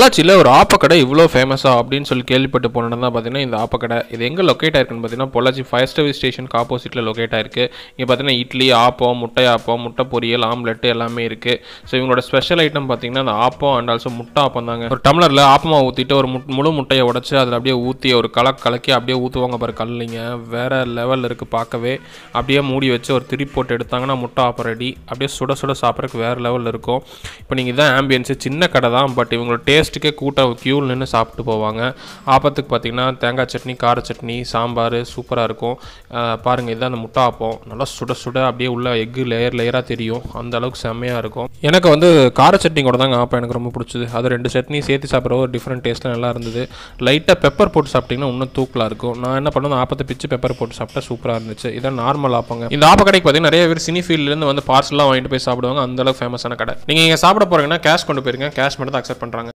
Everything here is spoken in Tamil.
பொள்ளாச்சியில் ஒரு ஆப்பக்கடை இவ்வளோ ஃபேமஸா அப்படின்னு சொல்லி கேள்விப்பட்டு போனது தான் பார்த்தீங்கன்னா இந்த ஆப்பக்கடை இது எங்கே லொக்கேட் ஆயிருக்குன்னு பார்த்தீங்கன்னா பொள்ளாச்சி ஃபயர் சர்வீஸ் ஸ்டேஷனுக்கு ஆப்போசிட்டில் லொக்கேட் ஆயிருக்கு இங்கே பார்த்தீங்கன்னா இட்லி ஆப்பம் முட்டை ஆப்பம் முட்டை பொரியல் ஆம்லெட் எல்லாமே இருக்குது ஸோ இவங்களோட ஸ்பெஷல் ஐட்டம் பார்த்தீங்கன்னா அந்த ஆப்பம் அண்ட் ஆல்சோ முட்டை ஆப்பம் தாங்க ஒரு டம்ளரில் ஆப்பமா ஊற்றிட்டு ஒரு முட் முழு முட்டையை உடச்சி அதில் அப்படியே ஊற்றி ஒரு கலக் கலக்கி அப்படியே ஊற்றுவாங்க பாரு கல்லிங்க வேற லெவலில் இருக்குது பார்க்கவே அப்படியே மூடி வச்சு ஒரு திரி போட்டு எடுத்தாங்கன்னா முட்டை ஆப்பம் ரெடி அப்படியே சுட சுட சாப்பிட்றதுக்கு வேறு லெவலில் இருக்கும் இப்போ நீங்கள் இதான் ஆம்பியன்ஸு சின்ன கடை தான் பட் இவங்களோட டேஸ்ட்டுக்கே கூட்டம் க்யூவில் நின்று சாப்பிட்டு போவாங்க ஆப்பத்துக்கு பார்த்தீங்கன்னா தேங்காய் சட்னி கார சட்னி சாம்பார் சூப்பராக இருக்கும் அஹ் பாருங்க இதான் அந்த முட்டை ஆப்பம் நல்லா சுட சுட அப்படியே உள்ள எக்கு லேயர் லேயராக தெரியும் அந்த அளவுக்கு செம்மையாக இருக்கும் எனக்கு வந்து கார சட்னி கூட தாங்க ஆப்பம் எனக்கு ரொம்ப பிடிச்சது அது ரெண்டு சட்னி சேர்த்து சாப்பிட்ற ஒரு டிஃப்ரெண்ட் டேஸ்ட்டில் நல்லா இருந்தது லைட்டாக பெப்பர் போட்டு சாப்பிட்டிங்கன்னா இன்னும் தூக்கலாக இருக்கும் நான் என்ன பண்ணேன் ஆப்பத்தை பிச்சு பெப்பர் போட்டு சாப்பிட்டா சூப்பராக இருந்துச்சு இதான் நார்மல் ஆப்பங்க இந்த ஆப்ப கடைக்கு பார்த்தீங்கன்னா நிறைய பேர் சினி ஃபீல்ட்லேருந்து வந்து பார்சல்லாம் வாங்கிட்டு போய் சாப்பிடுவாங்க அந்த அளவுக்கு ஃபேமஸான கடை நீங்கள் இங்கே சாப்பிட போகிறீங்கன்னா கேஷ் கொண்டு போயிருங்க கேஷ் மட்டும் தான் அக்செப்ட் பண்ணுறாங்க